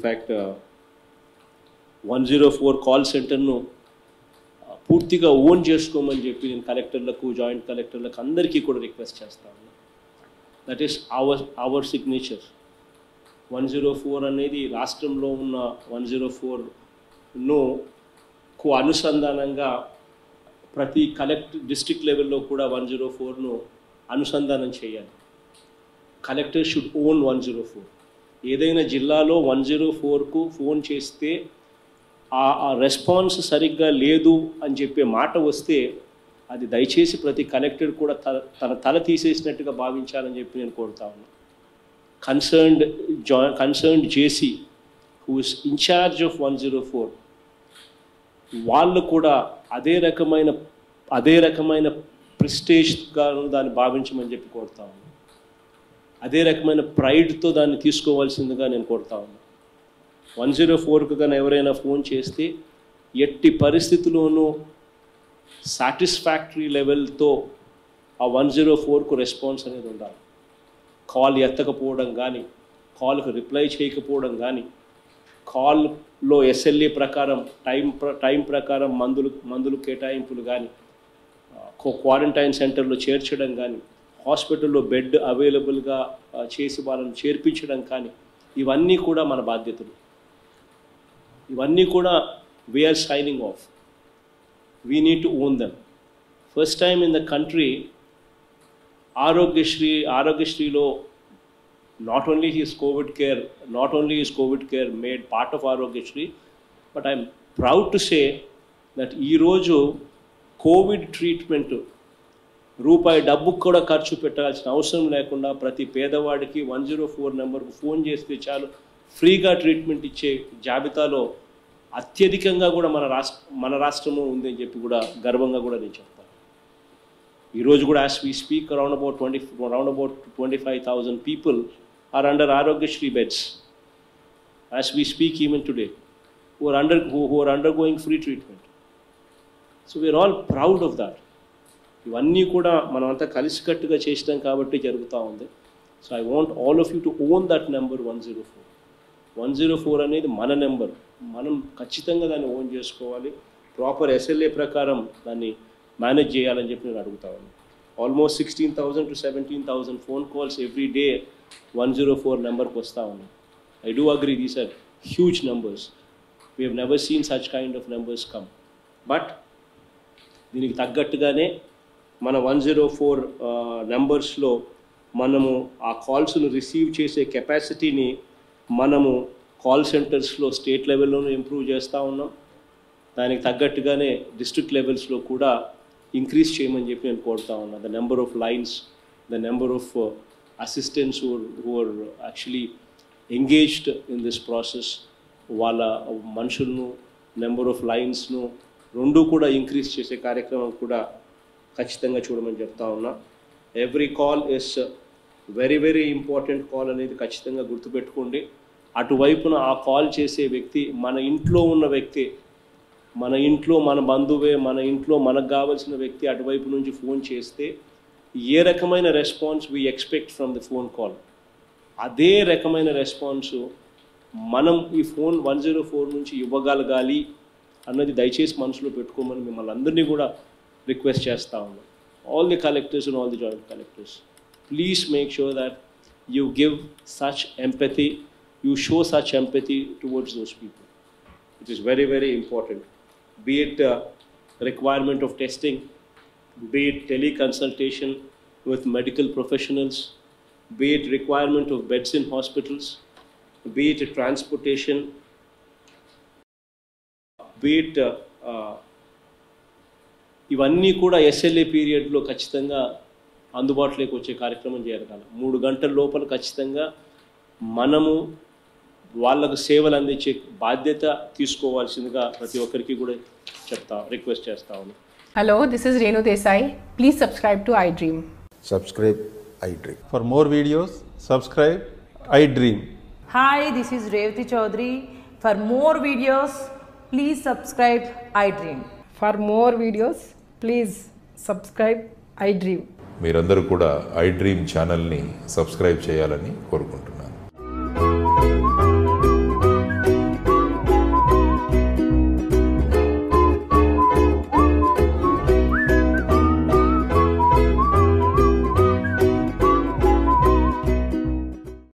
In fact one zero four call సెంటర్ను పూర్తిగా own చేసుకోమని చెప్పి నేను కలెక్టర్లకు జాయింట్ కలెక్టర్లకు అందరికీ కూడా రిక్వెస్ట్ చేస్తాను that is our our signature one zero four అనేది రాష్ట్రంలో ఉన్న వన్ జీరో ఫోర్ను కు అనుసంధానంగా ప్రతి కలెక్ట్ డిస్ట్రిక్ట్ లెవెల్లో కూడా వన్ జీరో ఫోర్ను అనుసంధానం చేయాలి collector should own one zero four ఏదైనా జిల్లాలో వన్ జీరో ఫోర్కు ఫోన్ చేస్తే ఆ ఆ రెస్పాన్స్ సరిగ్గా లేదు అని చెప్పే మాట వస్తే అది దయచేసి ప్రతి కలెక్టర్ కూడా తన తన తల తీసేసినట్టుగా భావించాలని చెప్పి నేను కోరుతా ఉన్నాను కన్సర్న్డ్ జా concerned JC who is incharge of one zero four వాళ్ళు కూడా అదే రకమైన అదే రకమైన ప్రిస్టేజ్గా దాన్ని భావించమని చెప్పి కోరుతా ఉన్నాను అదే రకమైన ప్రైడ్తో దాన్ని తీసుకోవాల్సిందిగా నేను కోరుతా ఉన్నాను వన్ జీరో ఫోర్కు కానీ ఎవరైనా ఫోన్ చేస్తే ఎట్టి పరిస్థితుల్లోనూ సాటిస్ఫాక్టరీ లెవెల్తో ఆ వన్ జీరో ఫోర్కు రెస్పాన్స్ అనేది ఉండాలి కాల్ ఎత్తకపోవడం కానీ కాల్కు రిప్లై చేయకపోవడం కానీ కాల్లో ఎస్ఎల్ఏ ప్రకారం టైం ప్ర- టైం ప్రకారం మందులు మందులు కేటాయింపులు కానీ క్వారంటైన్ సెంటర్లో చేర్చడం కానీ హాస్పిటల్లో బెడ్ అవైలబుల్గా ఆ, చేసి వాళ్ళని చేర్పించడం కానీ ఇవన్నీ కూడా మన బాధ్యతలు ఇవన్నీ కూడా we are signing off we need to own them first time in the country Aarogyasri ఆరోగ్యశ్రీలో not only his COVID care, not only is COVID care made part of Arogyashri, but I'm proud to say that ఈ రోజు Covid treatment రూపాయి డబ్బుకు కూడా ఖర్చు పెట్టాల్సిన అవసరం లేకుండా ప్రతి పేదవాడికి వన్ జీరో ఫోర్ నెంబర్కు ఫోన్ చేస్తే చాలు ఫ్రీగా ట్రీట్మెంట్ ఇచ్చే జాబితాలో అత్యధికంగా కూడా మన రాష్ట్ర మన రాష్ట్రము ఉందని చెప్పి కూడా గర్వంగా కూడా నేను చెప్తాను ఈరోజు కూడా as we speak around about twenty around about twenty five thousand people are under Aarogyasri beds as we speak even today who are under who, who are undergoing free treatment. So we are all proud of that ఇవన్నీ కూడా మనం అంతా కలిసికట్టుగా చేసినాం కాబట్టి జరుగుతూ ఉంది so I want all of you to own that number one zero four one zero four అనేది మన నెంబర్ మనం ఖచ్చితంగా దాన్ని ఓన్ చేసుకోవాలి ప్రాపర్ ఎస్ఎల్ఏ ప్రకారం దాన్ని మేనేజ్ చేయాలని చెప్పి నేను అడుగుతా ఉన్నాను almost sixteen thousand to seventeen thousand phone calls every day one zero four నెంబర్కి వస్తూ ఉన్నాయి I do agree these are huge numbers we have never seen such kind of numbers come but దీనికి తగ్గట్టుగానే మన వన్ జీరో ఫోర్ నెంబర్స్లో మనము ఆ కాల్స్ను receive చేసే కెపాసిటీని మనము కాల్ సెంటర్స్లో స్టేట్ లెవెల్లోనూ ఇంప్రూవ్ చేస్తూ ఉన్నాం దానికి తగ్గట్టుగానే డిస్ట్రిక్ట్ లెవెల్స్లో కూడా ఇంక్రీజ్ చేయమని చెప్పి నేను కోరుతా ఉన్నా the number of lines the number of assistants who are actually engaged in this process వాళ్ళ మనుషులను నెంబర్ ఆఫ్ లైన్స్ను రెండు కూడా ఇంక్రీజ్ చేసే కార్యక్రమం కూడా ఖచ్చితంగా చూడమని చెప్తా ఉన్నా every call is very very important call అనేది ఖచ్చితంగా గుర్తుపెట్టుకోండి అటువైపున ఆ కాల్ చేసే వ్యక్తి మన ఇంట్లో ఉన్న వ్యక్తి మన ఇంట్లో మన బంధువే మన ఇంట్లో మనకు కావాల్సిన వ్యక్తి అటువైపు నుంచి ఫోన్ చేస్తే ఏ రకమైన response we expect from the phone call అదే రకమైన రెస్పాన్స్ మనం ఈ ఫోన్ వన్ జీరో ఫోర్ నుంచి ఇవ్వగలగాలి అన్నది దయచేసి మనసులో పెట్టుకోమని మిమ్మల్ని అందరినీ కూడా రిక్వెస్ట్ చేస్తా ఉన్నాం all the collectors and all the joint collectors please make sure that you give such empathy you show such empathy towards those people it is very very important be it uh, requirement of testing be it teleconsultation with medical professionals be it requirement of beds in hospitals be it transportation be it uh, uh, ఇవన్నీ కూడా SLA పీరియడ్లో ఖచ్చితంగా అందుబాటులోకి వచ్చే కార్యక్రమం జరగాలి మూడు గంటల లోపల ఖచ్చితంగా మనము వాళ్ళకు సేవలు అందించే బాధ్యత తీసుకోవాల్సిందిగా ప్రతి ఒక్కరికి కూడా చెప్తా రిక్వెస్ట్ చేస్తా ఉన్నాను Hello, this is Renu Desai. Please subscribe to iDream. subscribe iDream. For more videos, subscribe I Dream. Hi, this is Revati Chaudhary. For more videos, please subscribe iDream. For more videos, please subscribe iDream. మీరందరూ కూడా I dream ఛానల్ని subscribe చేయాలని కోరుకుంటున్నాను